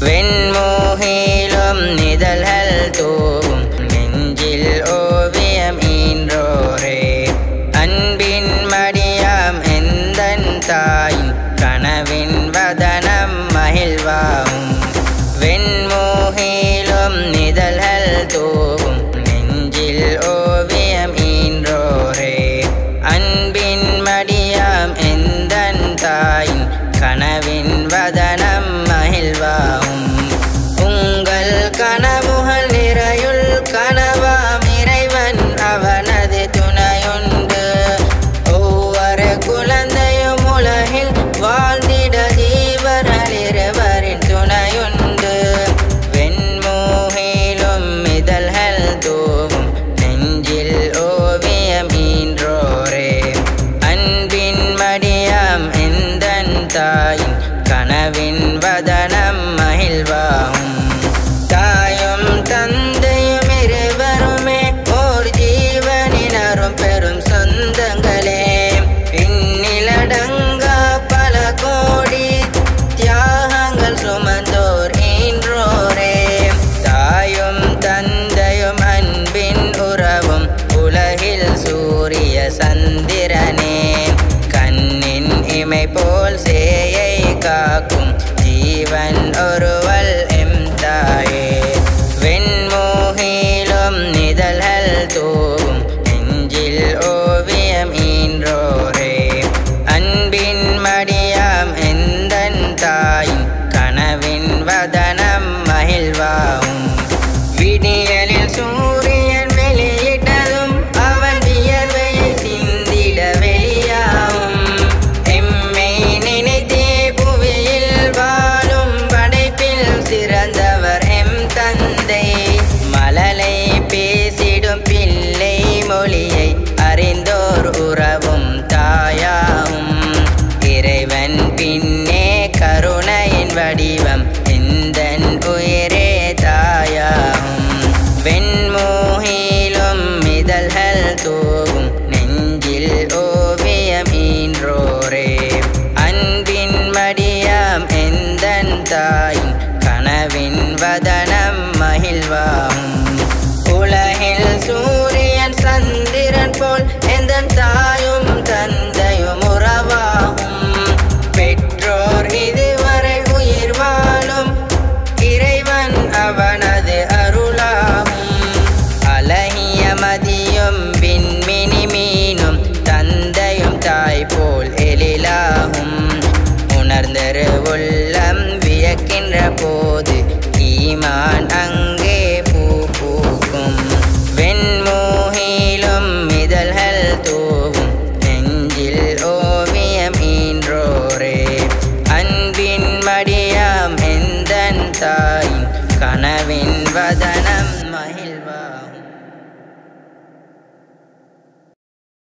வெண்மூகிலும் நிதழ்கள் தூவும் நெஞ்சில் ஓவியம் ஈன்றோரே அன்பின் மடியாம் எந்தன் தாயின் கனவின் வதனம் மகிழ்வாகும் வெண்மூகிலும் நிதழ்கள் தூவும் நெஞ்சில் ஓவியம் ஈன்றோரே அன்பின் மடியாம் எந்தன் தாயின் கனவின் வதனம் மகிழ்வாகும் உங்கள் கனவுகள் நிறையுள் கனவாம் இறைவன் அவனது துணையுண்டு ஒவ்வொரு குழந்தையும் உலகில் வாழ்ந்திட ஜீவர்கள் இருவரின் துணையுண்டு வெண்மூகிலும் இதழ்கள் தூவும் நெஞ்சில் ஓவியம் ஈன்றோரே அன்பின் மடியாம் எந்தன் தாயின் கனவின் வதனம் மகிழ்வாகும் தாயும் தந்தையும் இருவருமே ஓர் ஜீவனினரும் பெரும் சொந்தங்களே பின்னிலடங்கா பல கோடி தியாகங்கள் சுமந்தோர் ஈன்றோரே தாயும் தந்தையும் அன்பின் உறவும் உலகில் சூரிய சந்திரனே கண்ணின் இமை போல் சேயை காக்கும் ஜீவன் ஒருவள் எம் தாயே வெண்மூகிலும் நிதழ்கள் தூவும் நெஞ்சில் ஓவியம் ஈன்றோரே அன்பின் மடியாம் எந்தன் தாயின் கனவின் வதனம் மகிழ்வாகும் விடியலில் சூரியன் வெளியிட்டதும் அவன் வியர்வையை சிந்திட வெளியாகும் எம்மை நினைத்தே புவியில் வாழும் படைப்பில் சிறந்தவர் எம் தந்தை மலலை பேசிடும் பிள்ளை மொழியை அறிந்தோர் உறவும் தாயாகும் இறைவன் பின்னே கருணையின் வடிவம் எந்தன் உயிரே தாயாகும் வெண்மூகிலும் இதழ்கள் தூவும் நெஞ்சில் ஓவியம் ஈன்றோரே அன்பின் மடியாம் எந்தன் தாயின் கனவின் வதனம் மகிழ்வாகும் உலகில் சூரியன் சந்திரன் போல் எந்தன் தாயும் தந்தையும் உறவாகும் பெற்றோர் இதுவரை உயிர் வாழும் இறைவன் அவனது அருளாகும் அழகிய மதியும் விண்மினி மீனும் தந்தையும் தாய் போல் எழிலாகும் உணர்ந்தரு உள்ளம் வியக்கின்ற போது ஈமான் அங்கே பூ பூக்கும் வெண்மூகிலும் இதழ்கள் தூவும் நெஞ்சில் ஓவியம் ஈன்றோரே அன்பின் மடியாம் எந்தன் தாயின் கனவின் வதனம்